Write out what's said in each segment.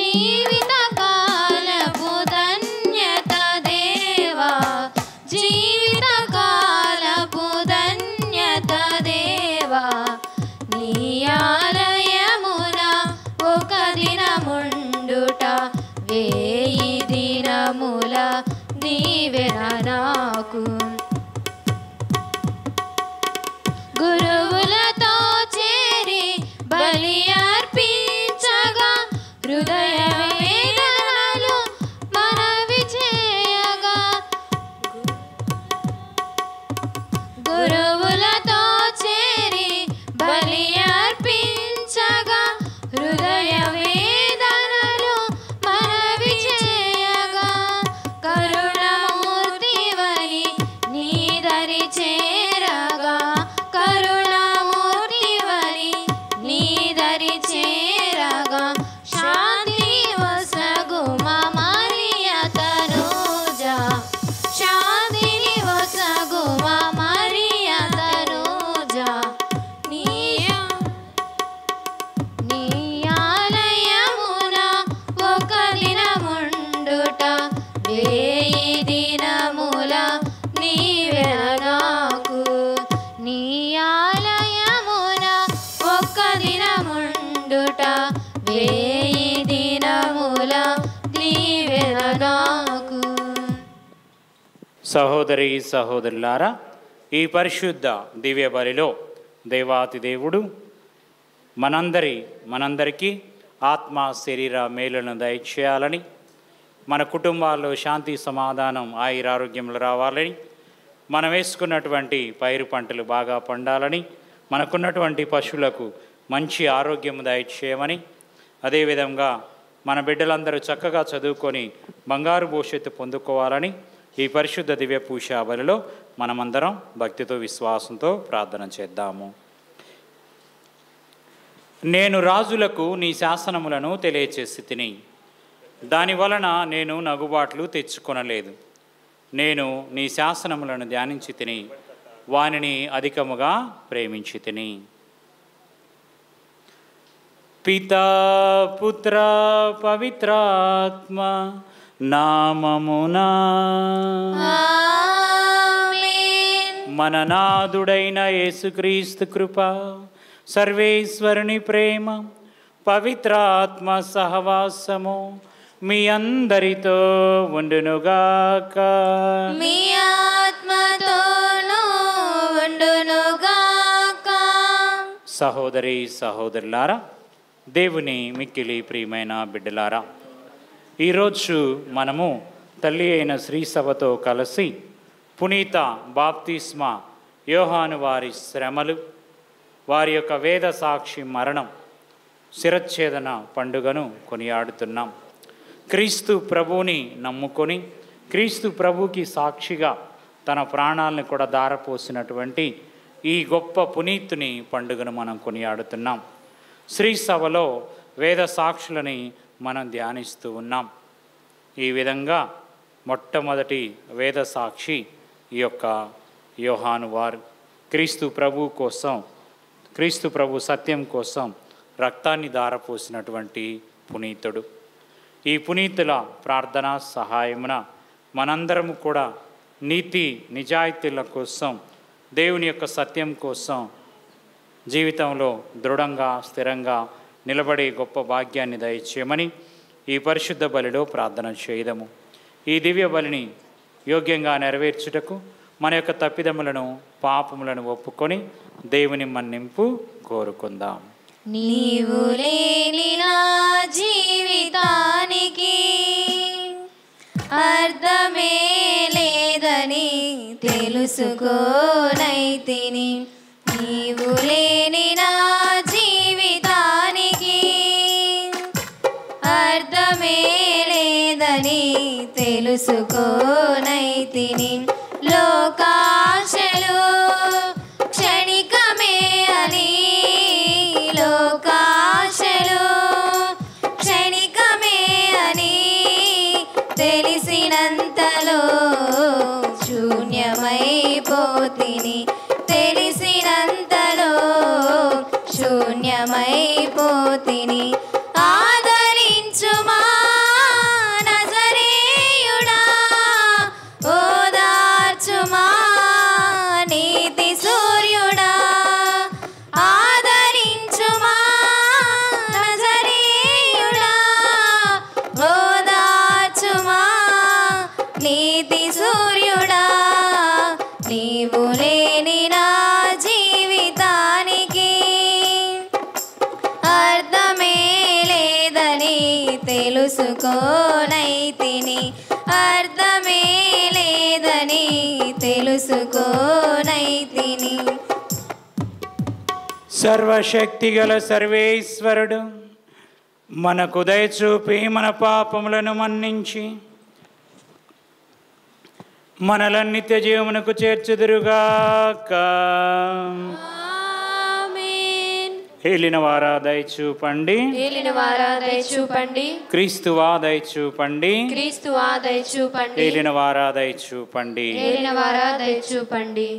జీవిత కాలపు ధన్యత దేవా జీవిత కాలపు ధన్యత దేవా నీ ఆలయమున ఒక దినముండుట వేయి దినముల నీవెన నాకు గురువులతో చేరి బలి అర్పించగా హృదయ వేదనలు మనవి చేయగా గురువులతో చేరి బలి అర్పించగా హృదయ వేదనలు మనవి చేయగా కరుణమూర్తివని నీ దరి చేరగా కరుణమూర్తివని నీ దరి చేరగా శాంతి వసగుమ మరియ తనూజా శాంతిని వసగుమ మరియ తనూజా నీ నీ ఆలయమున ఒక దినముండుట వేయి దినముల నీవే నాకు నీ ఆలయమున ఒక దినముండుట వేయి దినముల నీవే నాకు సహోదరి సహోదరులారా ఈ పరిశుద్ధ దివ్య బలిలో దేవాతి దేవుడు మనందరి మనందరికీ ఆత్మ శరీర మేలును దయచేయాలని మన కుటుంబాల్లో శాంతి సమాధానం ఆయురారోగ్యములు రావాలని మనం వేసుకున్నటువంటి పైరు పంటలు బాగా పండాలని మనకున్నటువంటి పశువులకు మంచి ఆరోగ్యం దయచేయమని అదేవిధంగా మన బిడ్డలందరూ చక్కగా చదువుకొని బంగారు భవిష్యత్తు పొందుకోవాలని ఈ పరిశుద్ధ దివ్య పూజా బలిలో మనమందరం భక్తితో విశ్వాసంతో ప్రార్థన చేద్దాము నేను రాజులకు నీ శాసనములను తెలియచేసి తిని దాని వలన నేను నగుబాట్లు తెచ్చుకొనలేదు నేను నీ శాసనములను ధ్యానించి తిని వానిని అధికముగా ప్రేమించి తిని పితా పుత్ర పవిత్రాత్మ నామమునా ఆమేన్ మన నాదుడైన యేసుక్రీస్తు కృప సర్వేశ్వరుని ప్రేమ పవిత్రాత్మ సహవాసము మీ అందరితో ఉండునుగాక మీ ఆత్మతోనూ ఉండునుగాక సహోదరి సహోదరులారా దేవుని మిక్కిలి ప్రియమైన బిడ్డలారా ఈరోజు మనము తల్లి అయిన శ్రీ సభతో కలిసి పునీత బాప్తిస్మ యోహాను వారి శ్రమలు వారి యొక్క వేద సాక్షి మరణం శిరచ్ఛేదన పండుగను కొనియాడుతున్నాం క్రీస్తు ప్రభువుని నమ్ముకొని క్రీస్తు ప్రభుకి సాక్షిగా తన ప్రాణాలను కూడా దారపోసినటువంటి ఈ గొప్ప పునీతుని పండుగను మనం కొనియాడుతున్నాం శ్రీ సభలో వేద సాక్షులని మనం ధ్యానిస్తూ ఉన్నాం ఈ విధంగా మొట్టమొదటి వేద సాక్షి ఈ యొక్క యోహాను వారు క్రీస్తు ప్రభు కోసం క్రీస్తు ప్రభు సత్యం కోసం రక్తాన్ని దారపోసినటువంటి పునీతుడు ఈ పునీతుల ప్రార్థన సహాయమున మనందరము కూడా నీతి నిజాయితీల కోసం దేవుని యొక్క సత్యం కోసం జీవితంలో దృఢంగా స్థిరంగా నిలబడే గొప్ప భాగ్యాన్ని దయచేయమని ఈ పరిశుద్ధ బలిలో ప్రార్థన చేయదము ఈ దివ్య బలిని యోగ్యంగా నెరవేర్చుటకు మన యొక్క తప్పిదములను పాపములను ఒప్పుకొని దేవుని మన్నింపు కోరుకుందాం నీవు లేని నా జీవితానికి అర్థమే లేదని తెలుసుకోనైతిని నీవు లేని నా జీవితానికి అర్థమే లేదని తెలుసుకోనైతిని లోకాశలు క్షణికమే అని లోకాశలు క్షణికమే అని తెలిసినంతలో శూన్యమైపోతిని తెలిసినంతలో శూన్యమైపోతిని ఆదరించుమా నీతి సూర్యుడా నీవు లేని నా జీవితానికి అర్థమే లేదని తెలుసుకోనైతిని అర్థమే లేదని తెలుసుకోనైతిని సర్వశక్తిగల సర్వేశ్వరుడు మనకు దయచూపి మన పాపములను మన్నించి మనల నిత్య జీవమునకు చేర్చుదురుగాక ఆమేన్ ఏలిన వారా దయచూపండి ఏలిన వారా దయచూపండి క్రీస్తువా దయచూపండి క్రీస్తు ఆ దయచూపండి ఏలిన వారా దయచూపండి ఏలిన వారా దయచూపండి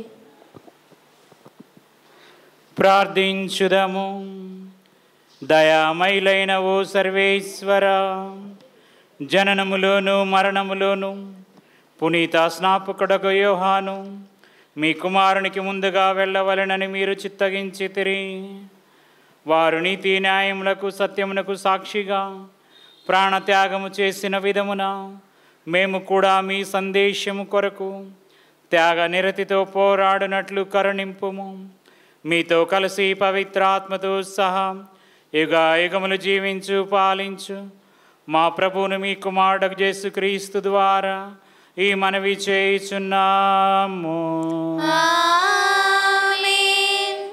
ప్రార్థించుదము దయామైలైన ఓ సర్వేశ్వర జననములోను మరణములోను పునీత స్నాపకుడకు యోహాను మీ కుమారునికి ముందుగా వెళ్ళవలెనని మీరు చిత్తగించి వారు నీతి న్యాయములకు సత్యమునకు సాక్షిగా ప్రాణత్యాగము చేసిన విధమున మేము కూడా మీ సందేశము కొరకు త్యాగ నిరతితో పోరాడినట్లు కరుణింపుము మీతో కలిసి పవిత్రాత్మతో సహా యుగ యుగములు జీవించు పాలించు మా ప్రభువును మీ కుమారుడు యేసుక్రీస్తు ద్వారా ఈ మనవి చేయుచున్నాము ఆమేన్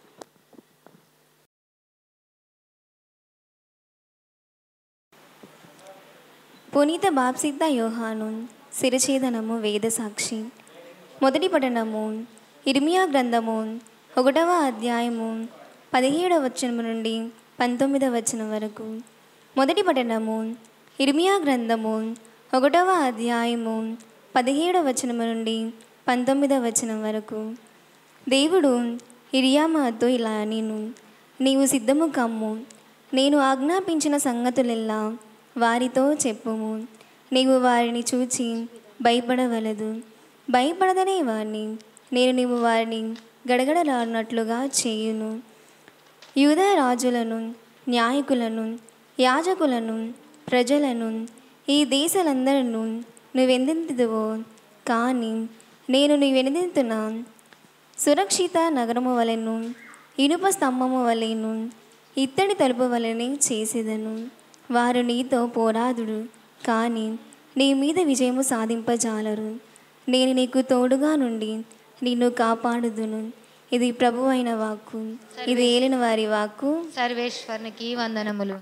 పునీత బాప్సిద్ధ యోహాను సిరచేదనము వేద సాక్షి మొదటి పఠనము ఇర్మియా గ్రంథము ఒకటవ అధ్యాయము పదిహేడవ వచనము నుండి పంతొమ్మిదవ వచనం వరకు మొదటి పఠనము ఇర్మియా గ్రంథము ఒకటవ అధ్యాయము పదిహేడవ వచనము నుండి పంతొమ్మిదవ వచనం వరకు దేవుడు ఇరియామాతో ఇలా నేను నీవు సిద్ధము కమ్ము నేను ఆజ్ఞాపించిన సంగతులెల్లా వారితో చెప్పుము నీవు వారిని చూచి భయపడవలదు భయపడదనే వారిని నేను నీవు వారిని గడగడలాడినట్లుగా చేయును యూద రాజులను న్యాయకులను యాజకులను ప్రజలను ఈ దేశాలందరూ నువ్వెందెందువో కానీ నేను నీవెనదెంతున్నా సురక్షిత నగరము వలెను ఇనుప స్తంభము వలెను ఇత్తడి తలుపు వలెనే చేసేదను వారు నీతో పోరాదుడు కానీ నీ మీద విజయము సాధింపజాలరు నేను నీకు తోడుగా నుండి నిన్ను కాపాడుదును ఇది ప్రభు అయిన వాక్కు ఇది ఏలిన వారి వాక్కు సర్వేశ్వరునికి వందనములు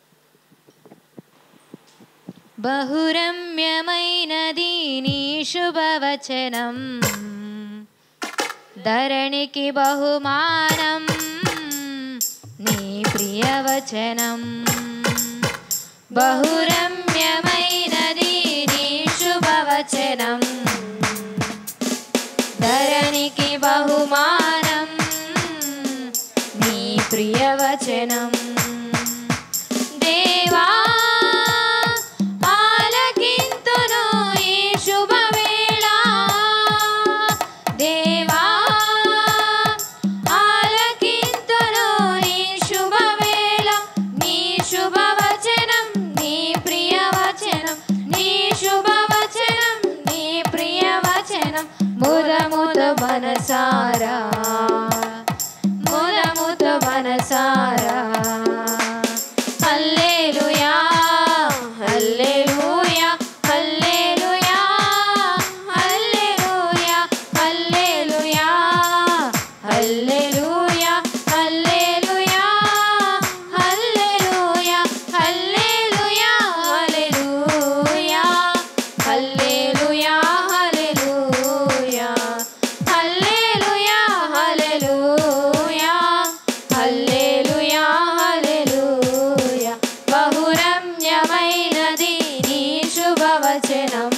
బహురమ్యమైనది నీ శుభవచనం ధరణికి బహుమానం నీ ప్రియవచనం బహురమ్యమైనది నీ శుభవచనం ధరణికి బహుమానం నీ ప్రియవచనం దేవా ఆలకింతును ఈ శుభవేళ దేవా ఆలకింతును ఈ శుభవేళ నీ శుభవచనం నీ ప్రియవచనం నీ శుభవచనం నీ ప్రియవచనం ముదముత మనసారా ముదముత మనసారా హల్లెలూయా హల్లెలూయా హల్లెలూయా హల్లెలూయా హల్లెలూయా హల్లెలూయా హల్లెలూయా హల్లెలూయా హల్లెలూయా హల్లెలూయా హల్లెలూయా హల్లెలూయా హల్లెలూయా హల్లెలూయా హల్లెలూయా హల్లెలూయా బహురమ్యమైనది నీ శుభవచనం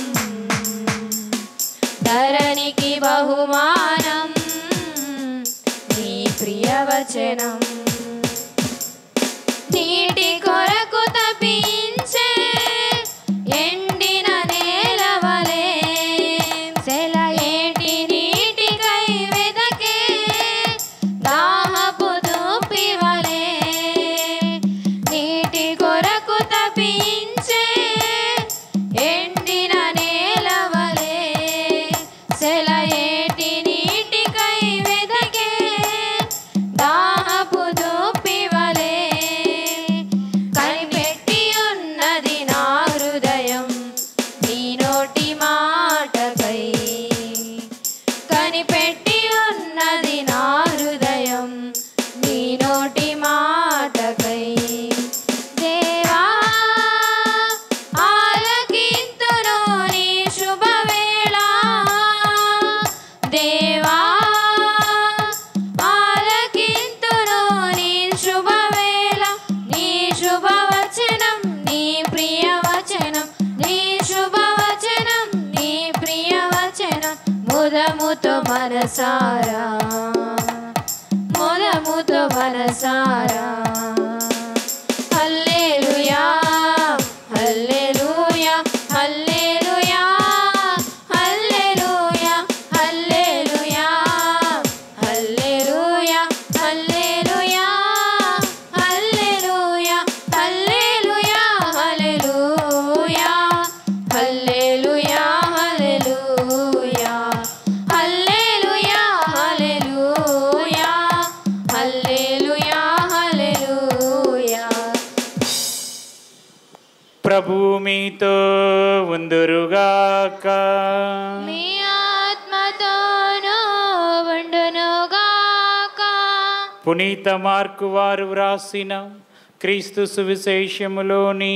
ధరణికి బహుమానం నీ ప్రియవచనం నీటి కొరకు తప్పించే ఎండిన నేలవలే సెలయేటి నీటికై వెదకే దాహపు దూపివలే నీటి కొరకు తప్పించే ఎండిన నేలవలే మొదముతో మనసారా మొదముతో మనసారా హల్లెలూయా హల్లెలూయా హల్లెలూయా హల్లెలూయా హల్లెలూయా హల్లెలూయా హల్లెలూయా హల్లెలూయా హల్లెలూయా హల్లెలూయా హల్లెలూయా హల్లెలూయా హల్లెలూయా హల్లెలూయా హల్లెలూయా హల్లెలూయా ప్రభువు మీతో ఉందురుగాక మీ ఆత్మతోనూ ఉండునుగాక పునీత మార్కు వారు వ్రాసిన క్రీస్తు సువిశేషములోని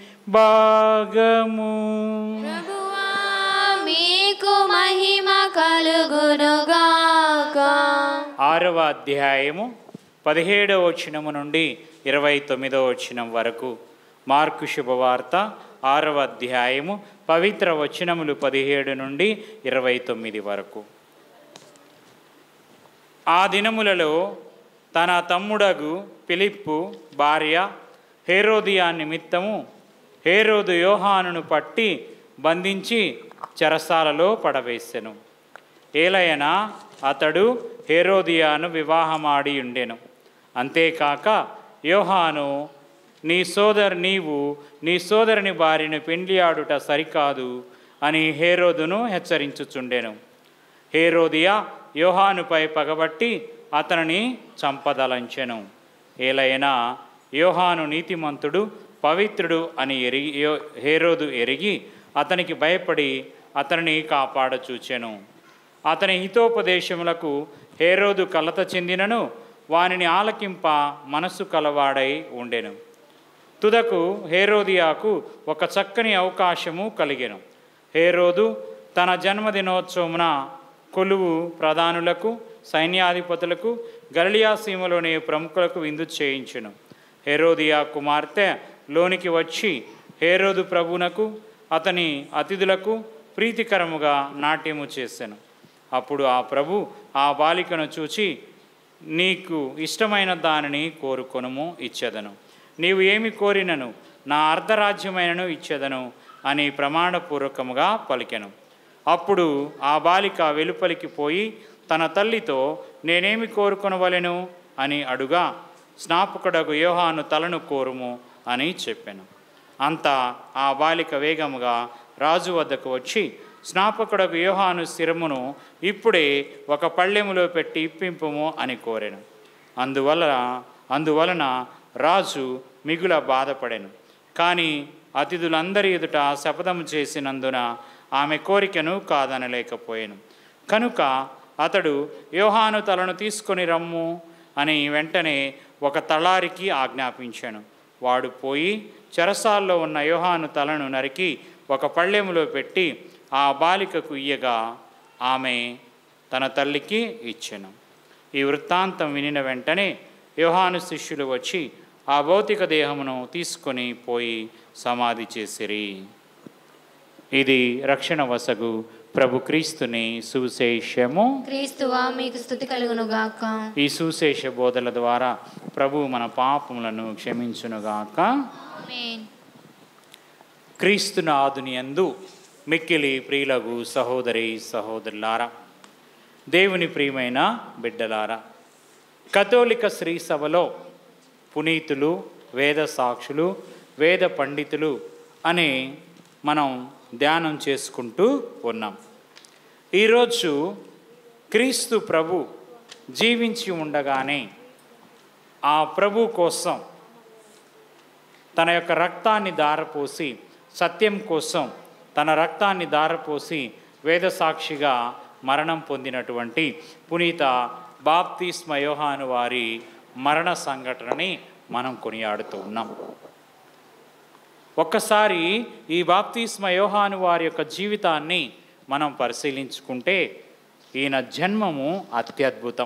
భాగము ప్రభువా మీకు మహిమ కలుగునుగాక ఆరవ అధ్యాయము పదిహేడవ వచనము నుండి ఇరవై తొమ్మిదవ వచనం వరకు మార్కు శుభవార్త ఆరవ అధ్యాయము పవిత్ర వచనములు పదిహేడు నుండి ఇరవై తొమ్మిది వరకు ఆ దినములలో తన తమ్ముడగు పిలిప్పు భార్య హేరోదియా నిమిత్తము హేరోదు యోహానును పట్టి బంధించి చెరసాలలో పడవేసెను ఏలయన అతడు హేరోదియాను వివాహమాడి ఉండెను అంతేకాక యోహాను నీ సోదరు నీవు నీ సోదరుని భార్యను పెండ్లియాడుట సరికాదు అని హేరోదును హెచ్చరించుచుండెను హేరోదియా యోహానుపై పగబట్టి అతనిని చంపదలంచెను ఏలైనా యోహాను నీతిమంతుడు పవిత్రుడు అని ఎరిగి యో- హేరోదు ఎరిగి అతనికి భయపడి అతనిని కాపాడచూచెను అతని హితోపదేశములకు హేరోదు కలత చెందినను వానిని ఆలకింప మనస్సు కలవాడై ఉండెను తుదకు హేరోదియాకు ఒక చక్కని అవకాశము కలిగెను హేరోదు తన జన్మదినోత్సవమున కొలువు ప్రధానులకు సైన్యాధిపతులకు గలియా సీమలోని ప్రముఖులకు విందు చేయించెను హేరోదియా కుమార్తె లోనికి వచ్చి హేరోదు ప్రభునకు అతని అతిథులకు ప్రీతికరముగా నాట్యము చేసెను అప్పుడు ఆ ప్రభు ఆ బాలికను చూచి నీకు ఇష్టమైన దానిని కోరుకొనుము ఇచ్చెదను నీవు ఏమి కోరినను నా అర్ధరాజ్యమైనను ఇచ్చెదను అని ప్రమాణపూర్వకముగా పలికెను అప్పుడు ఆ బాలిక వెలుపలికి పోయి తన తల్లితో నేనేమి కోరుకొనవలెను అని అడుగా స్నాపకుడగు యోహాను తలను కోరుము అని చెప్పాను అంతా ఆ బాలిక వేగముగా రాజు వద్దకు వచ్చి స్నాపకుడకు యోహాను శిరమును ఇప్పుడే ఒక పళ్ళెములో పెట్టి ఇప్పింపుము అని కోరెను అందువలన అందువలన రాజు మిగుల బాధపడెను కానీ అతిథులందరి ఎదుట శపథము చేసినందున ఆమె కోరికను కాదనలేకపోయాను కనుక అతడు యోహాను తలను తీసుకొని రమ్ము అని వెంటనే ఒక తలారికి ఆజ్ఞాపించాను వాడు పోయి చెరసాల్లో ఉన్న యోహాను తలను నరికి ఒక పళ్ళెములో పెట్టి ఆ బాలికకు ఇయ్యగా ఆమె తన తల్లికి ఇచ్చెను ఈ వృత్తాంతం వినిన వెంటనే యోహాను శిష్యులు వచ్చి ఆ భౌతిక దేహమును తీసుకొని పోయి సమాధి చేసిరి ఇది రక్షణ వసగు ప్రభు క్రీస్తుని సువిశేషము క్రీస్తువా మీకు స్థుతి కలుగునుగాక ఈ సుశేష బోధల ద్వారా ప్రభు మన పాపములను క్షమించునుగాక ఆమేన్ క్రీస్తునాదుని యందు మిక్కిలి ప్రియులగు సహోదరి సహోదరులారా దేవుని ప్రియమైన బిడ్డలారా కథోలిక శ్రీ సభలో పునీతులు వేద సాక్షులు వేద పండితులు అని మనం ధ్యానం చేసుకుంటూ ఉన్నాం ఈరోజు క్రీస్తు ప్రభు జీవించి ఉండగానే ఆ ప్రభు కోసం తన యొక్క రక్తాన్ని దారపోసి సత్యం కోసం తన రక్తాన్ని దారపోసి వేదసాక్షిగా మరణం పొందినటువంటి పునీత బాప్తిస్మ యోహాను వారి మరణ సంఘటనని మనం కొనియాడుతూ ఉన్నాం ఒక్కసారి ఈ బాప్తిస్మ యోహాను వారి యొక్క జీవితాన్ని మనం పరిశీలించుకుంటే ఈయన జన్మము అత్యద్భుతం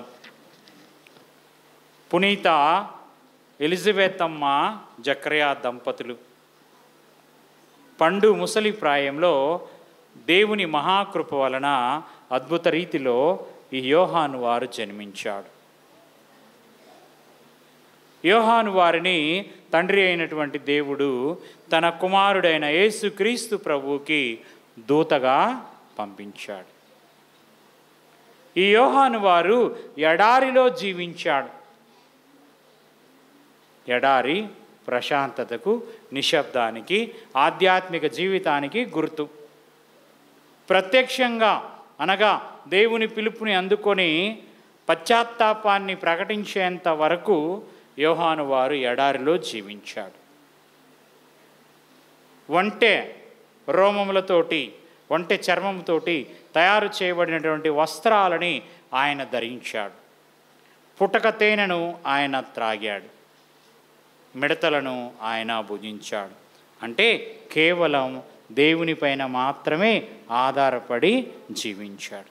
పునీత ఎలిజబెత్ అమ్మ జక్రయా దంపతులు పండు ముసలి ప్రాయంలో దేవుని మహాకృప వలన అద్భుత రీతిలో ఈ యోహాను వారు జన్మించాడు యోహాను వారిని తండ్రి అయినటువంటి దేవుడు తన కుమారుడైన యేసుక్రీస్తు ప్రభువుకి దూతగా పంపించాడు ఈ యోహాను వారు ఎడారిలో జీవించాడు ఎడారి ప్రశాంతతకు నిశ్శబ్దానికి ఆధ్యాత్మిక జీవితానికి గుర్తు ప్రత్యక్షంగా అనగా దేవుని పిలుపుని అందుకొని పశ్చాత్తాపాన్ని ప్రకటించేంత వరకు యోహాను వారు ఎడారిలో జీవించాడు వంటె రోమములతోటి వంటె చర్మంతోటి తయారు చేయబడినటువంటి వస్త్రాలని ఆయన ధరించాడు పుటక తేనెను ఆయన త్రాగాడు మిడతలను ఆయన భుజించాడు అంటే కేవలం దేవునిపైన మాత్రమే ఆధారపడి జీవించాడు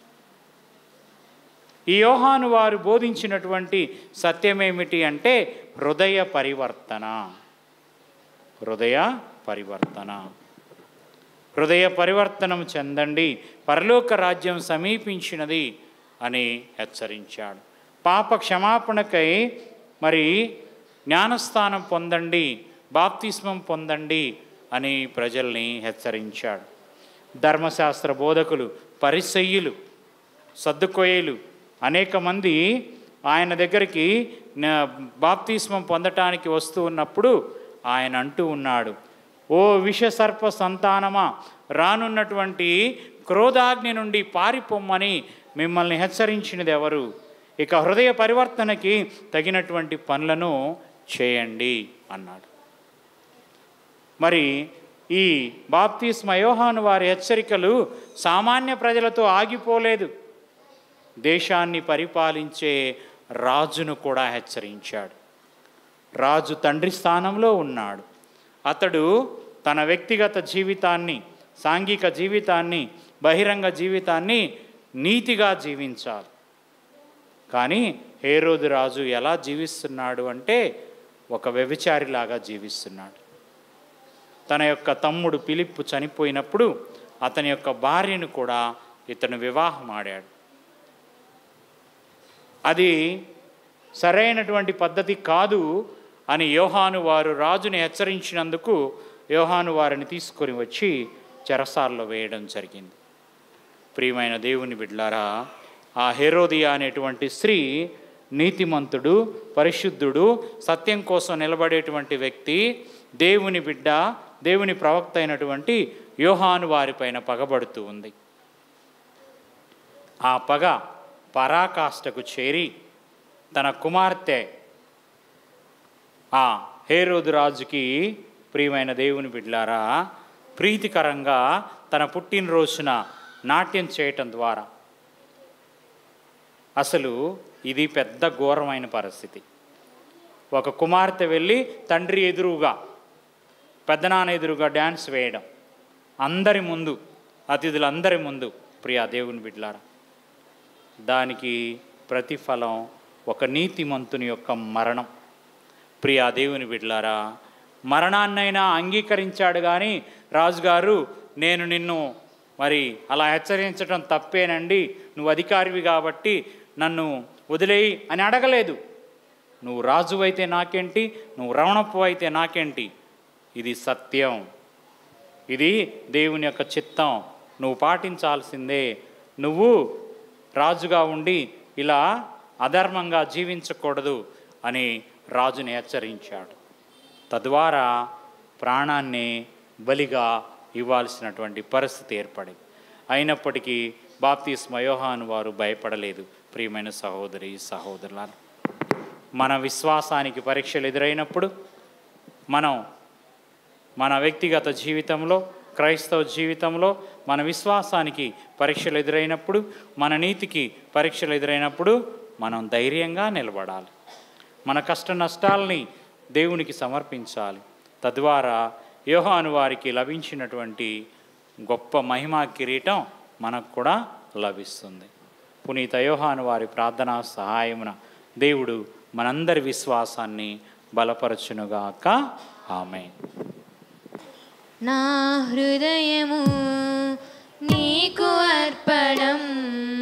ఈ యోహాను వారు బోధించినటువంటి సత్యమేమిటి అంటే హృదయ పరివర్తన హృదయ పరివర్తన హృదయ పరివర్తనం చెందండి పరలోక రాజ్యం సమీపించినది అని హెచ్చరించాడు పాప క్షమాపణకై మరి జ్ఞానస్థానం పొందండి బాప్తిస్మం పొందండి అని ప్రజల్ని హెచ్చరించాడు ధర్మశాస్త్ర బోధకులు పరిసయ్యులు సర్దుకోయేలు అనేక మంది ఆయన దగ్గరికి న- బాప్తిస్మం పొందటానికి వస్తూ ఉన్నప్పుడు ఆయన అంటూ ఉన్నాడు ఓ విషసర్ప సంతానమా రానున్నటువంటి క్రోధాగ్ని నుండి పారిపోమ్మని మిమ్మల్ని హెచ్చరించినది ఎవరు ఇక హృదయ పరివర్తనకి తగినటువంటి పనులను చేయండి అన్నాడు మరి ఈ బాప్తిస్మ యోహాను వారి హెచ్చరికలు సామాన్య ప్రజలతో ఆగిపోలేదు దేశాన్ని పరిపాలించే రాజును కూడా హెచ్చరించాడు రాజు తండ్రి స్థానంలో ఉన్నాడు అతడు తన వ్యక్తిగత జీవితాన్ని సాంఘిక జీవితాన్ని బహిరంగ జీవితాన్ని నీతిగా జీవించాలి కానీ హేరోదు రాజు ఎలా జీవిస్తున్నాడు అంటే ఒక వ్యభిచారిలాగా జీవిస్తున్నాడు తన యొక్క తమ్ముడు పిలిప్పు చనిపోయినప్పుడు అతని యొక్క భార్యను కూడా ఇతను వివాహం ఆడాడు అది సరైనటువంటి పద్ధతి కాదు అని యోహాను వారు రాజుని హెచ్చరించినందుకు యోహాను వారిని తీసుకొని వచ్చి చెరసాల్లో వేయడం జరిగింది ప్రియమైన దేవుని బిడ్లారా ఆ హెరోదియా అనేటువంటి స్త్రీ నీతిమంతుడు పరిశుద్ధుడు సత్యం కోసం నిలబడేటువంటి వ్యక్తి దేవుని బిడ్డ దేవుని ప్రవక్త అయినటువంటి యోహాను వారిపైన పగబడుతూ ఉంది ఆ పగ పరాకాష్ఠకు చేరి తన కుమార్తె ఆ హేరోదు రాజుకి ప్రియమైన దేవుని బిడ్లారా ప్రీతికరంగా తన పుట్టినరోజున నాట్యం చేయటం ద్వారా అసలు ఇది పెద్ద ఘోరమైన పరిస్థితి ఒక కుమార్తె వెళ్ళి తండ్రి ఎదురుగా పెద్దనాన్న ఎదురుగా డ్యాన్స్ వేయడం అందరి ముందు అతిథులందరి ముందు ప్రియా దేవుని బిడ్లారా దానికి ప్రతిఫలం ఒక నీతిమంతుని యొక్క మరణం ప్రియా దేవుని బిడ్లారా మరణాన్నైనా అంగీకరించాడు కానీ రాజుగారు నేను నిన్ను మరి అలా హెచ్చరించడం తప్పేనండి నువ్వు అధికారివి కాబట్టి నన్ను వదిలేయి అని అడగలేదు నువ్వు రాజు అయితే నాకేంటి నువ్వు రవణప్పు అయితే నాకేంటి ఇది సత్యం ఇది దేవుని యొక్క చిత్తం నువ్వు పాటించాల్సిందే నువ్వు రాజుగా ఉండి ఇలా అధర్మంగా జీవించకూడదు అని రాజుని హెచ్చరించాడు తద్వారా ప్రాణాన్ని బలిగా ఇవ్వాల్సినటువంటి పరిస్థితి ఏర్పడింది అయినప్పటికీ బాప్తిస్మ యోహాను వారు భయపడలేదు ప్రియమైన సహోదరి సహోదరులారా మన విశ్వాసానికి పరీక్షలు ఎదురైనప్పుడు మనం మన వ్యక్తిగత జీవితంలో క్రైస్తవ జీవితంలో మన విశ్వాసానికి పరీక్షలు ఎదురైనప్పుడు మన నీతికి పరీక్షలు ఎదురైనప్పుడు మనం ధైర్యంగా నిలబడాలి మన కష్ట నష్టాలని దేవునికి సమర్పించాలి తద్వారా యోహాను వారికి లభించినటువంటి గొప్ప మహిమా కిరీటం మనకు కూడా లభిస్తుంది పునీత యోహాను వారి ప్రార్థనా సహాయమున దేవుడు మనందరి విశ్వాసాన్ని బలపరచునుగాక ఆమె నా హృదయము నీకు అర్పణం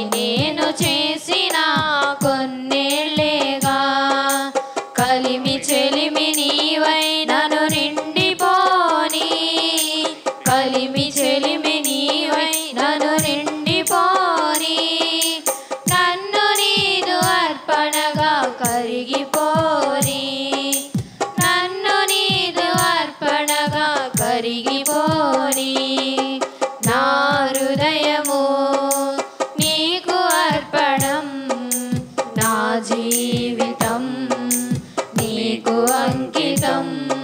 నేను చేసిన కొన్నేళ్ళేగా కలిమి చెలిమి నీవై నన్ను నిండిపోని కలిమి చెలిమి నీవై నన్ను నిండిపోని నన్ను నీదు అర్పణగా కరిగిపోని నన్ను నీదు అర్పణగా కరిగిపోని నా హృదయము నీకు అర్పణం నా జీవితం నీకు అంకితం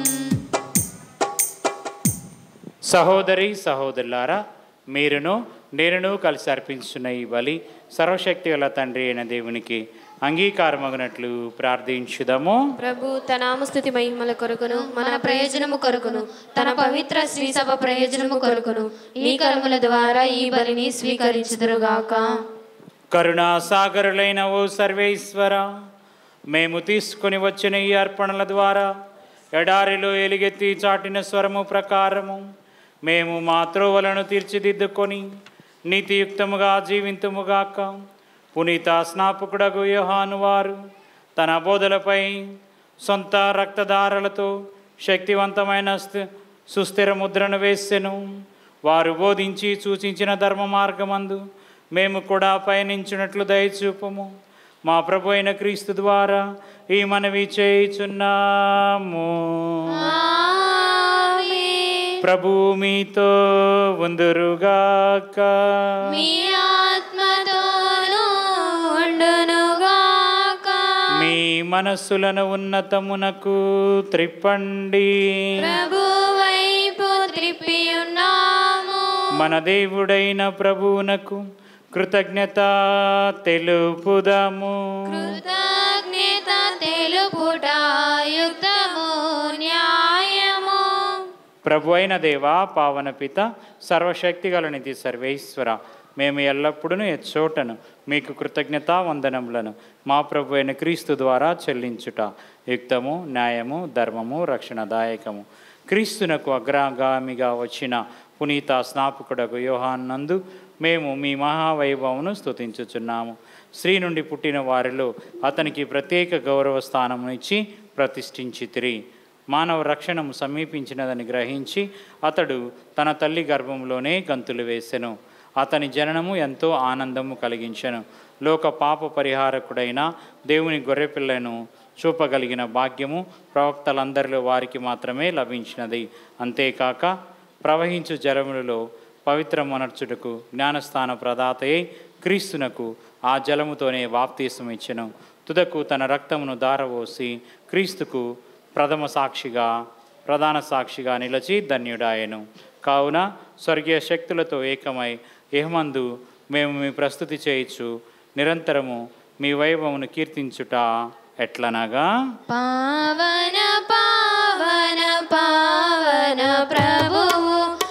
సహోదరి సహోదరులారా మీరును నేనును కలిసి అర్పించున్న ఈ బలి సర్వశక్తి గల తండ్రి అయిన దేవునికి అంగీకారమగినట్లు ప్రార్థించుదాము ప్రభు తన నామస్తుతి మహిమల కొరకును మన ప్రయోజనము కొరకును తన పవిత్ర శ్రీ సభ ప్రయోజనము కొరకును ఈ కర్మల ద్వారా ఈ బలిని స్వీకరించుదురుగాక కరుణా సాగరులైన ఓ సర్వేశ్వర మేము తీసుకొని వచ్చిన ఈ అర్పణల ద్వారా ఎడారిలో ఎలుగెత్తి చాటిన స్వరము ప్రకారము మేము మా త్రోవలను తీర్చిదిద్దుకొని నీతియుక్తముగా జీవింతుముగాక పునీత స్నాపకుడగు యోహాను వారు తన బోధలపై సొంత రక్తధారలతో శక్తివంతమైన స్థి- సుస్థిర ముద్రను వేసెను వారు బోధించి సూచించిన ధర్మ మార్గమందు మేము కూడా పయనించినట్లు దయచూపము మా ప్రభు అయిన క్రీస్తు ద్వారా ఈ మనవి చేయుచున్నాము ప్రభు మీతో ఉందురుగాక మీ ఆత్మతోనూ ఉండునుగాక మీ మనస్సులను ఉన్నతమునకు త్రిప్పండి ప్రభు వైపు త్రిప్పి ఉన్నాము మన దేవుడైన ప్రభువునకు కృతజ్ఞత తెలుపుదము కృతజ్ఞత తెలుపుట యుక్తము న్యాయము ప్రభు అయిన దేవా పావన పిత సర్వశక్తి గలనిధి సర్వేశ్వర మేము ఎల్లప్పుడూ ఎచ్చోటను మీకు కృతజ్ఞత వందనములను మా ప్రభు అయిన క్రీస్తు ద్వారా చెల్లించుట యుక్తము న్యాయము ధర్మము రక్షణదాయకము క్రీస్తునకు అగ్రగామిగా వచ్చిన పునీత స్నాపకుడకు యోహాన్నందు మేము మీ మహావైభవమును స్తుతించుచున్నాము స్త్రీ నుండి పుట్టిన వారిలో అతనికి ప్రత్యేక గౌరవ స్థానము ఇచ్చి ప్రతిష్ఠించితిరి మానవ రక్షణము సమీపించినదని గ్రహించి అతడు తన తల్లి గర్భంలోనే గంతులు వేసెను అతని జననము ఎంతో ఆనందము కలిగించెను లోక పాప పరిహారకుడైన దేవుని గొర్రెపిల్లను చూపగలిగిన భాగ్యము ప్రవక్తలందరిలో వారికి మాత్రమే లభించినది అంతేకాక ప్రవహించు జలములలో పవిత్ర మనర్చుటకు జ్ఞానస్థాన ప్రదాతయే క్రీస్తునకు ఆ జలముతోనే బాప్తీసం ఇచ్చెను తుదకు తన రక్తమును దారవోసి క్రీస్తుకు ప్రథమ సాక్షిగా ప్రధాన సాక్షిగా నిలిచి ధన్యుడాయను కావున స్వర్గీయ శక్తులతో ఏకమై ఏహమందు మేము మీ ప్రస్తుతి చేయొచ్చు నిరంతరము మీ వైభవమును కీర్తించుట ఎట్లనగా పావన పావన పావన ప్రభువు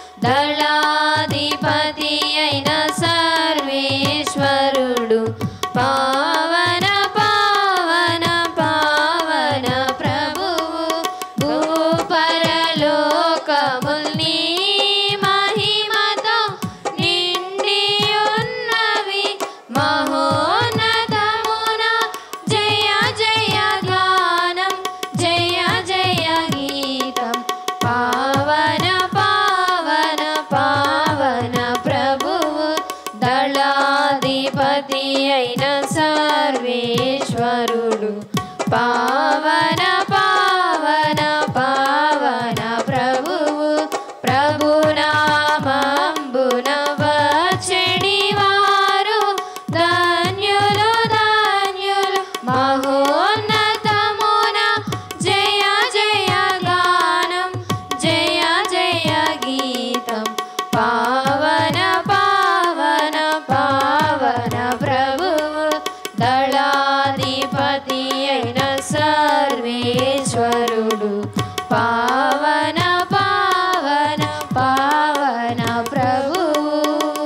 దళాధిపతి అయిన సర్వేశ్వరుడు పావన పావన పావన ప్రభువు భూపరలోకముల్ని మహిమతో నిండి ఉన్నవి మహోన్నతమున జయ జయ గానం జయ జయ గీతం పావన పావన పావన ప్రభువు దళాధిపతి అయిన సర్వేశ్వరుడు పావన పావన పావన ప్రభువు ప్రభునామంబున వచ్చడి వారు ధన్యులు ధన్యులు మహోన్నతమున జయ జయ గానం జయ జయ గీతం పావన పావన పావన ప్రభువు దళాధిపతి అయిన సర్వేశ్వరుడు పావన పావన పావన ప్రభువు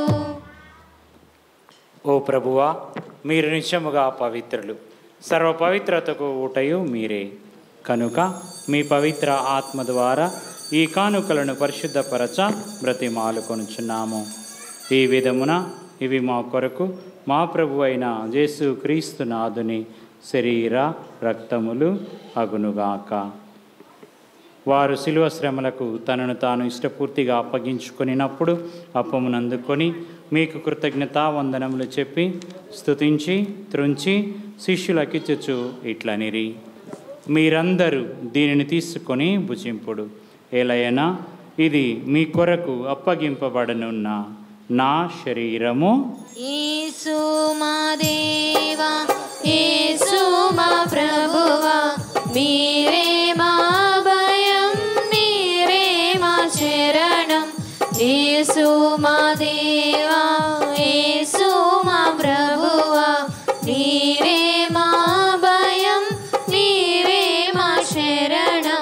ఓ ప్రభువా మీరు నిత్యముగా పవిత్రులు సర్వ పవిత్రతకు ఊటయు మీరే కనుక మీ పవిత్ర ఆత్మ ద్వారా ఈ కానుకలను పరిశుద్ధపరచ బ్రతిమాలు కొనుచున్నాము ఈ విధమున ఇవి మా కొరకు మా ప్రభు అయిన యేసు క్రీస్తు నాథుని శరీర రక్తములు అగునుగాక వారు శిలువ శ్రమలకు తనను తాను ఇష్టపూర్తిగా అప్పగించుకొనినప్పుడు అప్పమునందుకొని మీకు కృతజ్ఞతా వందనములు చెప్పి స్తుతించి త్రుంచి శిష్యులకిచ్చుచు ఇట్లనిరి మీరందరూ దీనిని తీసుకొని భుజింపుడు ఎలయనా ఇది మీ కొరకు అప్పగింపబడనున్న నా శరీరము యేసు మా దేవా యేసు మా ప్రభువా మీరే మా భయం మీరే మా శరణం యేసు మా దేవా యేసు మా ప్రభువా మీరే మా భయం మీరే మా శరణం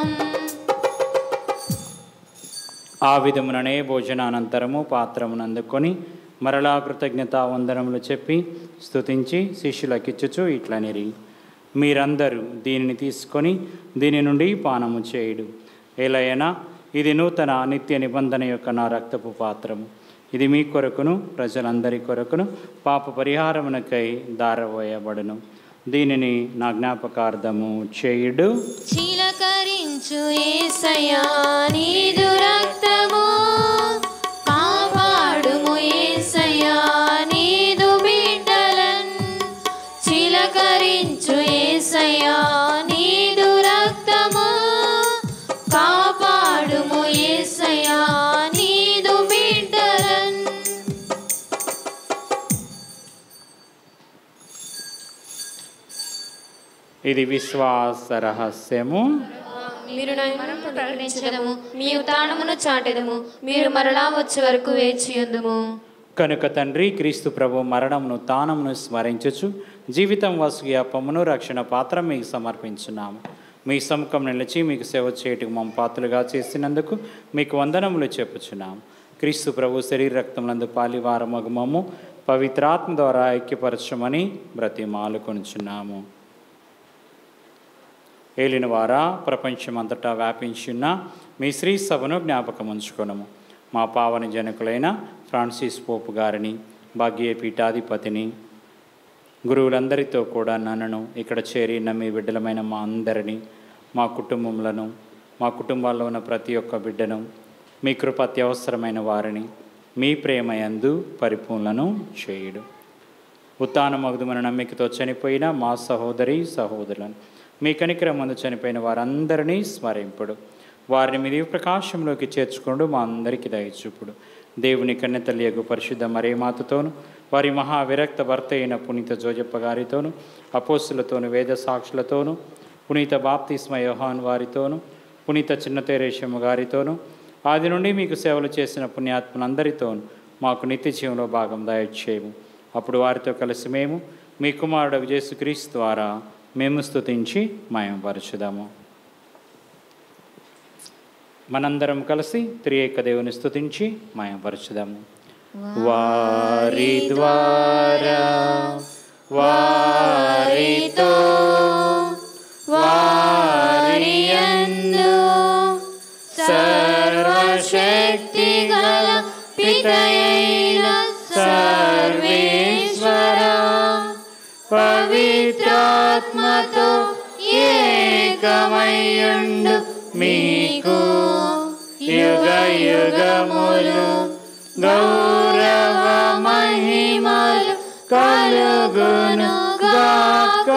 ఆ విధముననే భోజనానంతరము పాత్రమునందుకొని మరలా కృతజ్ఞతా వందనములు చెప్పి స్తుతించి శిష్యులకిచ్చుచు ఇట్లనిరి మీరందరూ దీనిని తీసుకొని దీని నుండి పానము చేయుడు ఎలయనా ఇది నూతన నిత్య నిబంధన యొక్క నా రక్తపు పాత్రము ఇది మీ కొరకును ప్రజలందరి కొరకును పాప పరిహారమునకై దారవేయబడును దీనిని నా జ్ఞాపకార్థము చేయుడు చిలకరించు ఏసయ్యా నీదు రక్తము కాపాడుము ఏసయ్యా నీదు బిడ్డలన్ చిలకరించు ఏసయ్యా నీదు రక్తము కాపాడుము ఏసయ్యా నీదు బిడ్డలన్ ఇది విశ్వాస రహస్యము మీరు నా మరణం ప్రకటించదము మీ ఉతానమును చాటెదము మీరు మరలా వచ్చే వరకు వేచి ఉందుము కనుక తండ్రి క్రీస్తు ప్రభు మరణమును తానమును స్మరించుచు జీవితం వసుగి అప్పమును రక్షణ పాత్ర మీకు సమర్పించున్నాము మీ సముఖం నిలిచి మీకు సేవ చేయటకు మమ్మ పాత్రలుగా చేసినందుకు మీకు వందనములు చెప్పుచున్నాము క్రీస్తు ప్రభు శరీర రక్తములందు పాలివార మగుమము పవిత్రాత్మ ద్వారా ఐక్యపరచమని బ్రతిమాలు కొనుచున్నాము ఏలిన వారా ప్రపంచమంతటా వ్యాపించిన మీ శ్రీ సభను జ్ఞాపకం ఉంచుకొనము మా పావన జనకులైన ఫ్రాన్సిస్ పోపు గారిని భాగ్య పీఠాధిపతిని గురువులందరితో కూడా నన్నను ఇక్కడ చేరిన మీ బిడ్డలమైన మా అందరినీ మా కుటుంబములను మా కుటుంబాల్లో ఉన్న ప్రతి ఒక్క బిడ్డను మీ కృప అత్యవసరమైన వారిని మీ ప్రేమ యందు పరిపూర్ణను చేయుడు ఉత్తాన మగుదుమన నమ్మికతో చనిపోయిన మా సహోదరి సహోదరులను మీ కనికరమందు చనిపోయిన వారందరినీ స్మరింపుడు వారిని మీ దివ్య ప్రకాశంలోకి చేర్చుకోండు మా అందరికీ దయచూపుడు దేవుని కన్నెతల్లియగు పరిశుద్ధ మరేమాతతోను వారి మహా విరక్త భర్త అయిన పునీత జోజప్ప గారితోను అపోస్తులతోను వేద సాక్షులతోను పునీత బాప్తిస్మ యోహాన్ వారితోను పునీత చిన్న తేరేశమ్మ గారితోను ఆది నుండి మీకు సేవలు చేసిన పుణ్యాత్మలందరితోను మాకు నిత్య జీవంలో భాగం దయచేయము అప్పుడు వారితో కలిసి మేము మీ కుమారుడు యేసుక్రీస్తు ద్వారా మేము స్తుతించి మయంపరచుదాము మనందరం కలిసి త్రియేక దేవుని స్తుతించి మయంపరచుదాము వారి ద్వారా వారితో వారియందు సర్వశక్తి గల పితయైన సర్వేశ్వర పవిత్రాత్మతో ఏకమయ్యుండు మీకు యుగ యుగములు గౌరవ మహిమలు కలుగును గాక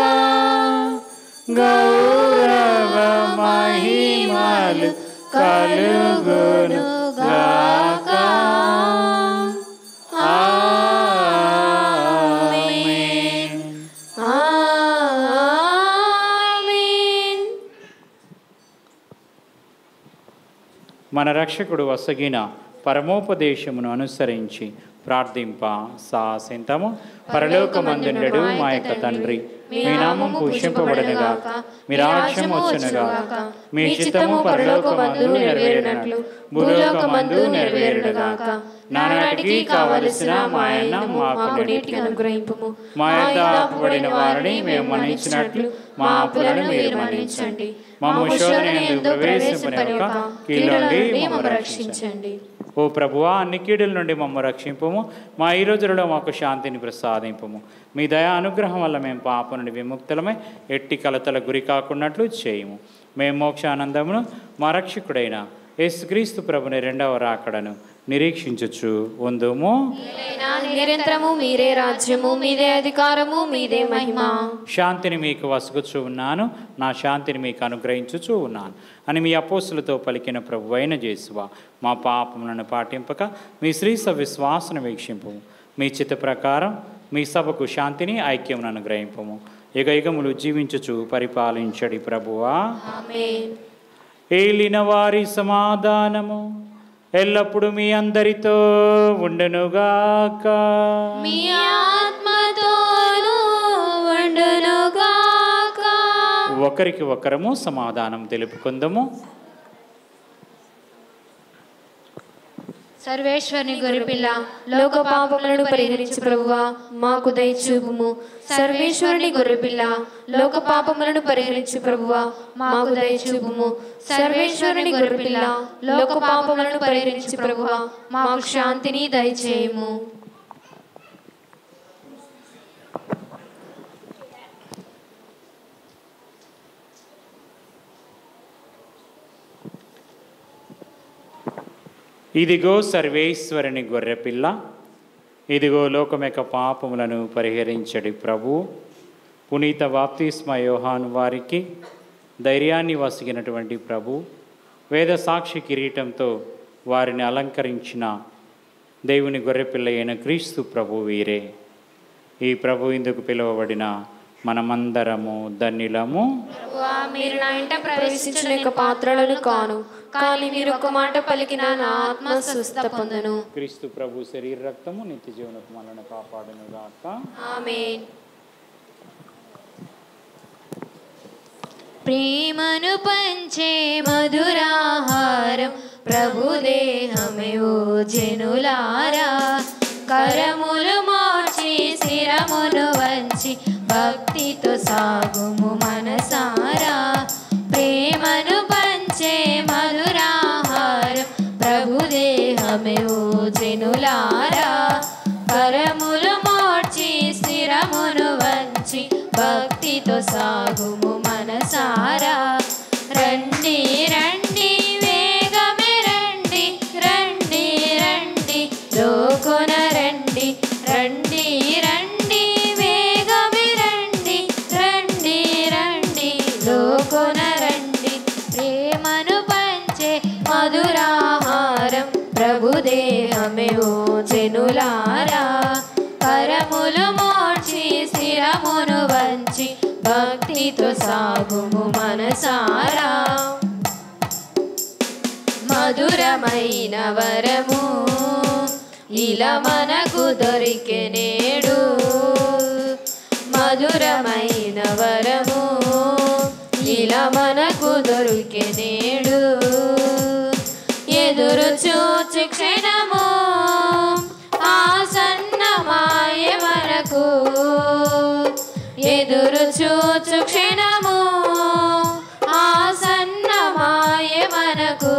గౌరవ మహిమలు కలుగును గాక ఆమేన్ ఆమేన్ మన రక్షకుడు వసగిన పరమోపదేశమును అనుసరించి ప్రార్థింప సాసింతము పరలోకమందుండెడు మా యొక్క తండ్రి మీ నామం పూజింపబడనుగాక మీ రాజ్యం వచ్చునుగాక మీ చిత్తము పరలోకమందు నెరవేరినట్లు భూలోకమందు నెరవేరుడుగాక నానాటికి కావలసిన మా ఆయన మాకు నీటికి అనుగ్రహింపుము మా యొక్క అప్పుబడిన వారిని మేము మన్నించినట్లు మా అప్పులను మీరు మన్నించండి మమ్మ శోధన ఎందు ప్రవేశింపనివ్వక కీడు నుండి మమ్మ రక్షించండి ఓ ప్రభువా అన్ని కీడుల నుండి మమ్మ రక్షింపము మా ఈ రోజులలో మాకు శాంతిని ప్రసాదింపము మీ దయా అనుగ్రహం వల్ల మేము పాప నుండి విముక్తులమై ఎట్టి కలతల గురి కాకున్నట్లు చేయము మేము మోక్షానందమును మా రక్షకుడైన యేసుక్రీస్తు ప్రభుని రెండవ రాకడను నిరీక్షించుచు ఉందుము నిరంతరము మీరే రాజ్యము మీదే అధికారము మీదే మహిమ శాంతిని మీకు వసుగుచూ ఉన్నాను నా శాంతిని మీకు అనుగ్రహించుచూ ఉన్నాను అని మీ అపోసులతో పలికిన ప్రభు అయిన చేసువా మా పాపములను పాటింపక మీ శ్రీ విశ్వాసను వీక్షింపు మీ చిత్త ప్రకారం మీ సభకు శాంతిని ఐక్యమును అనుగ్రహింపము యుగ యుగములు జీవించుచు పరిపాలించడి ప్రభువా ఆమేన్ ఏలిన వారి సమాధానము ఎల్లప్పుడూ మీ అందరితో ఉండనుగాక మీ ఆత్మతోను ఉండునుగాక ఒకరికి ఒకరము సమాధానం తెలుపుకుందాము సర్వేశ్వరుని గొరిపిల్ల లోక పాపములను పరిహరించు ప్రభువా మాకు దయచూపుము సర్వేశ్వరుని గొర్రెపిల్ల లోక పాపములను పరిహరించు ప్రభువా మాకు దయచూపుము సర్వేశ్వరుని గొర్రెపిల్ల లోక పాపములను పరిహరించు ప్రభువా మాకు శాంతిని దయచేయము ఇదిగో సర్వేశ్వరుని గొర్రెపిల్ల ఇదిగో లోకం యొక్క పాపములను పరిహరించడి ప్రభు పునీత బాప్తిస్మ యోహాను వారికి ధైర్యాన్ని వసిగినటువంటి ప్రభు వేద సాక్షి కిరీటంతో వారిని అలంకరించిన దేవుని గొర్రెపిల్ల అయిన క్రీస్తు ప్రభు వీరే ఈ ప్రభు ఇందుకు పిలువబడిన మనమందరము ధన్యులము ప్రభువా, మీరు నా ఇంట ప్రవేశించిన యొక్క పాత్రలను కాను కానీ మీరు ఒక మాట పలికిన నా ఆత్మ స్వస్థ పొందను క్రీస్తు ప్రభు శరీర రక్తము నిత్య జీవనకు మనల్ని కాపాడును గాక ఆమేన్ ప్రేమను పంచే మధురాహారం ప్రభుదేహమే ఓ జనులారా కరములు మార్చి శిరమును వంచి భక్తితో సాగుము మనసారా ప్రేమను పంచే మధురాహారం ప్రభుదేహమే ఓ జనులారా కరములు మార్చి స్థిరమును వంచి భక్తితో సాగుము మనసారా రండి రండి వేగమే రండి రండి రండి లోకొన రండి రండి రండి వేగమే రండి రండి రండి లోకొన రండి ప్రేమను పంచే మధురాహారం ప్రభుదేహమే ఓ జనులారా కరములు మోర్చి స్థిరమును వంచి భక్తితో సాగుము మనసారా మధురమైన వరము ఇలా మనకు దొరికే నేడు మధురమైన వరము ఇలా మనకు దొరికే నేడు ఎదురు చూచు క్షణము ఆసన్నమాయ మనకు ఎదురు చూచు క్షణము ఆసన్నమాయ మనకు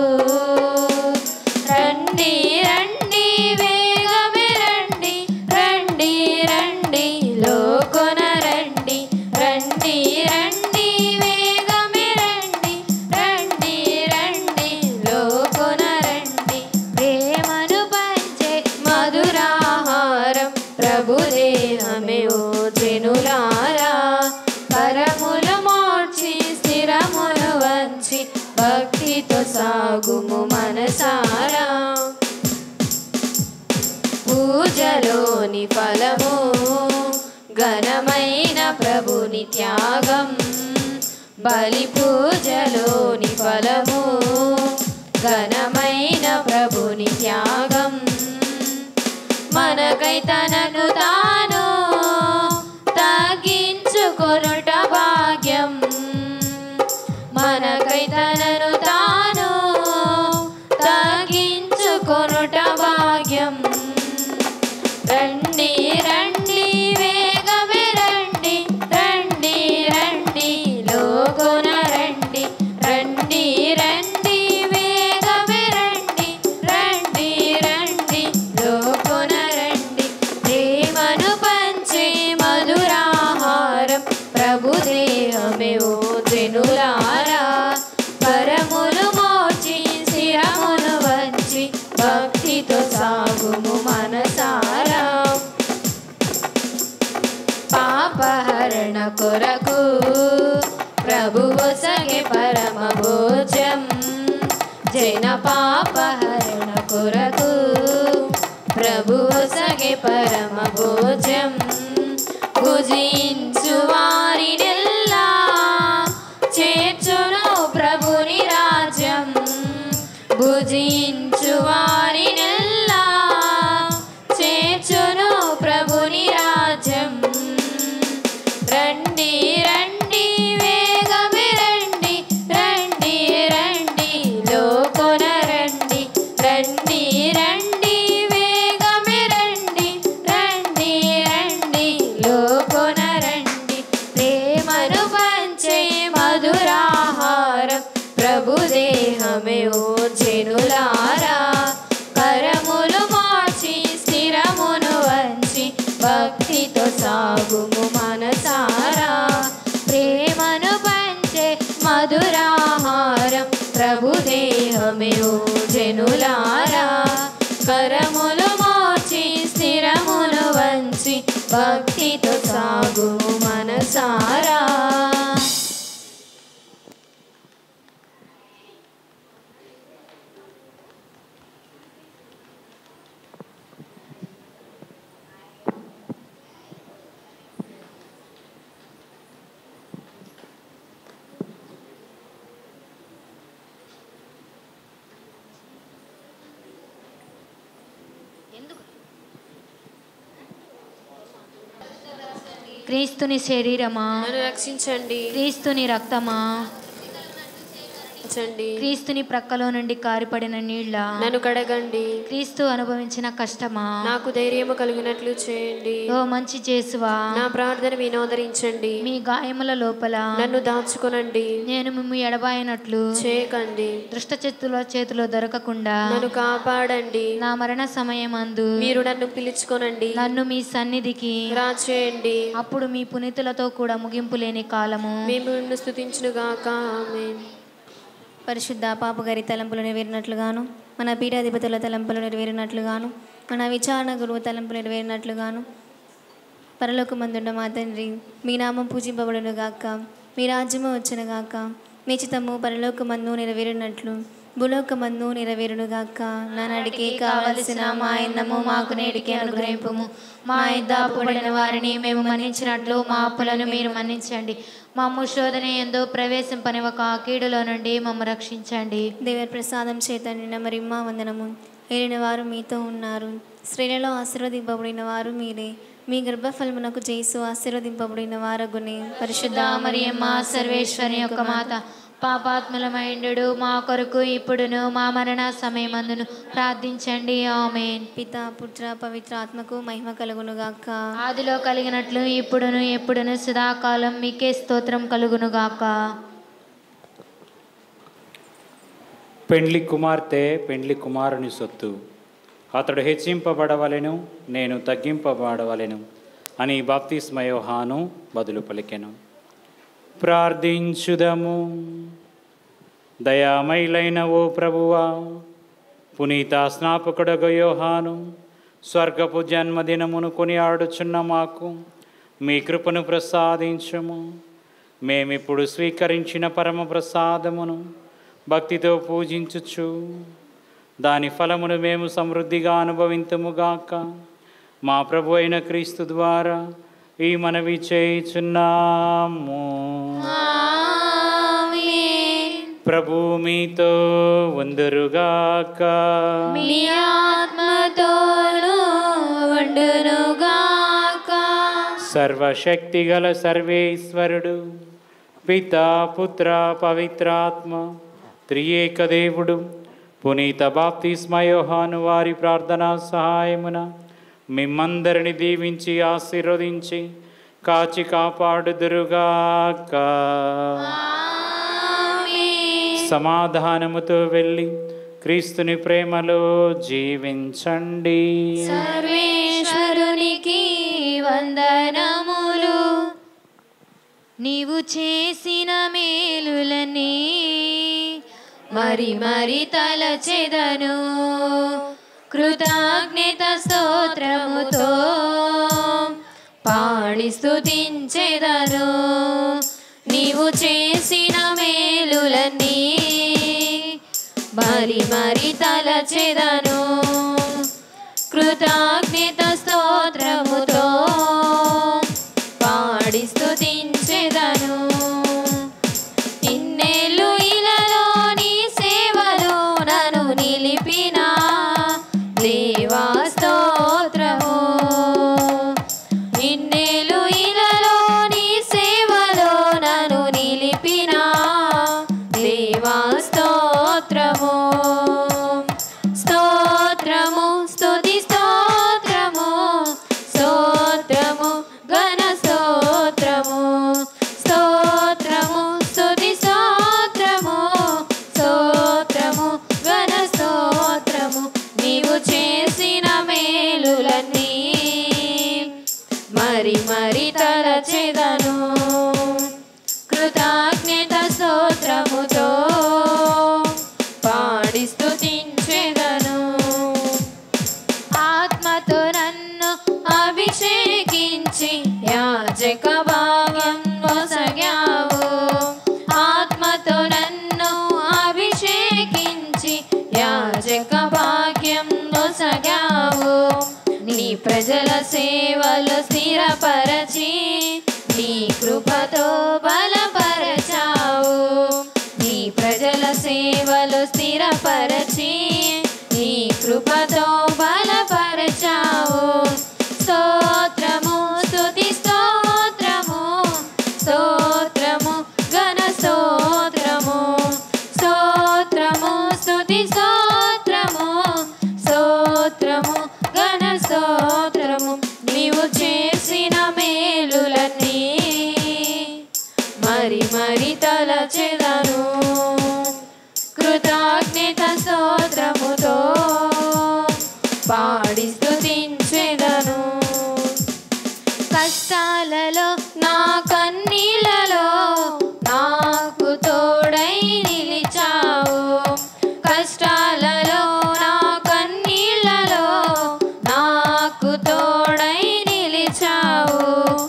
రండి రండి వేగమే రండి రండి రండి లోకొన రండి రండి రండి వేగమే రండి రండి రండి లోకొన రండి ప్రేమను పంచే మధురాహారం ప్రభుదేహమే ఓ జనులారా కరములు మోర్చి స్థిరములు వంచి భక్తితో సాగుము మనసారా పూజలోని ఫలము ఘనమైన ప్రభుని త్యాగం బలి పూజలోని ఫలము ఘనమైన ప్రభుని త్యాగం మనకై తనను తాను తగ్గించుకొనుట భాగ్యం మనకై తనను తాను తగ్గించుకొనుట పాపహరణ కొరకు ప్రభువు సగే పరమ భోజం జైన పాపహరణ కొరకు ప్రభువు సగే పరమ భోజం భుజించు వారినెల్లా చేర్చును ప్రభుని రాజ్యం భుజించు వారినెల్లా చేర్చును ప్రభుని రాజ్యం రండి రండి వేగమే రండి రండి రండి లోకొన రండి రండి రండి వేగమే రండి రండి రండి లోకొన రండి ప్రేమను పంచే మధురాహారం ప్రభు దేహమే ఓ జనులారా కరములు మార్చి స్థిరమును వంచి భక్తితో సాగుము మనసారా ప్రేమను పంచే మధురాహారం ప్రభు దేహమే ఓ జనులారా కరములు మోచి స్థిరమును వంచి భక్తితో సాగుము మనసారా క్రీస్తుని శరీరమా నన్ను రక్షించండి క్రీస్తుని రక్తమా రక్షించండి క్రీస్తుని ప్రక్కలో నుండి కారిపడిన నీళ్ళ నన్ను కడగండి క్రీస్తు అనుభవించిన కష్టమా నాకు ధైర్యము కలిగినట్లు చేయండి ఓ మంచి చేసువా నా ప్రార్థన వినోదరించండి మీ గాయముల లోపల నన్ను దాచుకొనండి నేను మిమ్ము ఎడబాయినట్లు చేయకండి దృష్ట చేతుల చేతిలో దొరకకుండా నన్ను కాపాడండి నా మరణ సమయమందు మీరు నన్ను పిలుచుకొనండి నన్ను మీ సన్నిధికి రా చేయండి అప్పుడు మీ పునీతులతో కూడా ముగింపు లేని కాలము మేము నిన్ను స్థుతించునుగాక ఆమేన్ పరిశుద్ధ పాపగారి తలంపులు నెరవేరినట్లుగాను మన పీఠాధిపతుల తలంపులు నెరవేరినట్లుగాను మన విచారణ గురువు తలంపులు నెరవేరినట్లుగాను పరలోక మందుండ మా తండ్రి మీ నామం పూజింపబడును గాక మీ రాజ్యము వచ్చును గాక మీ చిత్తము పరలోక మందు నెరవేరినట్లు భూలోక మందు నెరవేరును గాక నా నడికి కావలసిన మా ఇందము మాకు నేటికి అనుగ్రహింపము మా ఇద్దాపబడిన వారిని మేము మన్నించినట్లు మా అప్పులను మీరు మన్నించండి మా శోధన ఎందో ప్రవేశింపనివ్వక కీడులో నుండి మమ్మ రక్షించండి దేవర ప్రసాదం చేత నిన్న మరిమ్మ వందనము ఏలిన వారు మీతో ఉన్నారు స్త్రీలలో ఆశీర్వదింపబడిన వారు మీరే మీ గర్భఫలమునకు చేసు ఆశీర్వదింపబడిన వారగునే పరిశుద్ధ మరియమ్మ సర్వేశ్వరి యొక్క మాత పాపాత్ములమైండు మా కొరకు ఇప్పుడును మా మరణ సమయమందును ప్రార్థించండి ఆమెన్ పిత పుత్ర పవిత్ర ఆత్మకు మహిమ కలుగునుగాక ఆదిలో కలిగినట్లు ఇప్పుడును ఎప్పుడును సదాకాలం మీకే స్తోత్రం కలుగునుగాక పెండ్లి కుమార్తె పెండ్లి కుమారుని సొత్తు అతడు హెచ్చింపబడవలెను నేను తగ్గింపబడవలెను అని బాప్తిస్మయోహాను బదులు పలికెను ప్రార్థించుదము దయామైలైన ఓ ప్రభువా పునీత స్నాపకుడగ యోహాను స్వర్గపు జన్మదినమును కొనియాడుచున్న మాకు మీ కృపను ప్రసాదించుము మేమిప్పుడు స్వీకరించిన పరమ ప్రసాదమును భక్తితో పూజించుచు దాని ఫలమును మేము సమృద్ధిగా అనుభవింతుముగాక మా ప్రభు అయిన క్రీస్తు ద్వారా ఈ మనవి చేయుచున్నాము ప్రభు మీతో ఉందరుగాక మీ ఆత్మతోను వండునుగాక సర్వశక్తిగల సర్వేశ్వరుడు పితా పుత్ర పవిత్రాత్మ త్రియేక దేవుడు పునీత బాప్తిస్మయోహాను వారి ప్రార్థనా సహాయమున మిమ్మందరిని దీవించి ఆశీర్వదించి కాచి కాపాడుదురుగాక సమాధానముతో వెళ్ళి క్రీస్తుని ప్రేమలో జీవించండి సర్వేశ్వరునికి వందనములు నీవు చేసిన మేలులని మరి మరి తలచెదను కృతజ్ఞత స్తోత్రముతో పాడి స్తుతించెదను నీవు చేసిన మేలులన్నీ మరి మరి తలచెదను కృతజ్ఞత స్తోత్రముతో పాడి స్తుతించెదను ఇన్నేళ్ళు ఇలలో నీ సేవలో నన్ను నిలిపిన దేవా స్తోత్రము ఇన్నేళ్ళు ఇలలో నీ సేవలో నన్ను నిలిపిన దేవా స్తోత్రము స్తోత్రము స్తుతి స్తోత్రము స్తోత్రము ఘన స్తోత్రము స్తోత్రము స్తుతి స్తోత్రము స్తోత్రము ఘన స్తోత్రము నీవు చేసిన మేలులన్నీ మరి మరి తలచెదను కృతజ్ఞత స్తోత్రముతో పాడి స్తుతించెదను ఆత్మతో నన్ను అభిషేకించి యాజక భాగం నొసగావు ఆత్మతో నన్ను అభిషేకించి యాజక భాగ్యం నొసగావు నీ ప్రజల సేవలు స్థిరపరచి నీ కృపతో బలపరచావు నీ ప్రజల సేవలు స్థిరపరచి నీ కృపతో బలపరచావు స్తోత్రము స్తుతి స్తోత్రము స్తోత్రము ఘన స్తోత్రము స్తోత్రము స్తుతి స్తోత్రము స్తోత్రము ఘన స్తోత్రము నీవు చేసిన మేలులన్నీ మరి మరి తలచెదను కృతజ్ఞత స్తోత్రముతో పాడి స్తుతించెదను కష్టాలలో నా కన్నీళ్ళలో నాకు తోడై నిలిచావు కష్టాలలో నా కన్నీళ్ళలో నాకు తోడై నిలిచావు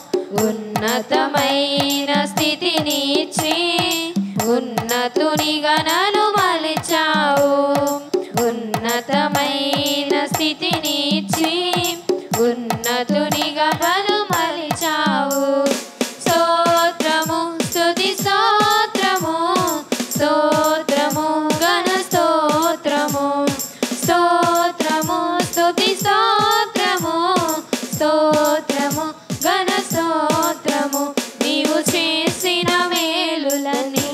ఉన్నతమైన స్థితినిచ్చి ఉన్నతునిగా నన్ను మలిచావు ఉన్నతమైన స్థితినిచ్చి ఉన్నతునిగా నన్ను మలిచావు స్తోత్రము స్తుతి స్తోత్రము స్తోత్రము ఘన స్తోత్రము స్తోత్రము స్తుతి స్తోత్రము స్తోత్రము ఘన స్తోత్రము నీవు చేసిన మేలులని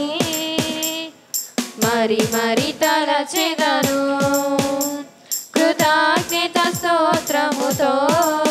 మరి మరి తలచెదను కృతజ్ఞత స్తోత్రముతో